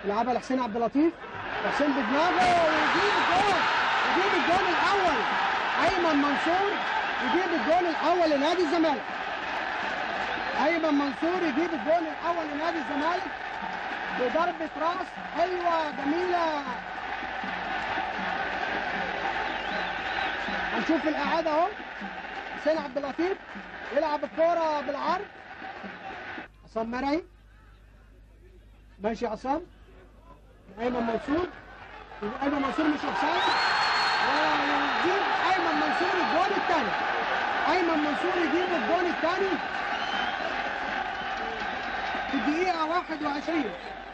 يلعبها لحسين عبد اللطيف حسين بدماغه ويجيب الجول يجيب الجول الاول ايمن منصور يجيب الجول الاول لنادي الزمالك ايمن منصور يجيب الجول الاول لنادي الزمالك بضربة راس حلوة جميلة هنشوف الإعادة أهو حسين عبد اللطيف يلعب الكورة بالعرض عصام مرعي ماشي يا عصام أيمن منصور أيمن منصور مش أوفسايد ويجيب أيمن منصور الجول الثاني أيمن منصور يجيب الجول الثاني في الدقيقة 21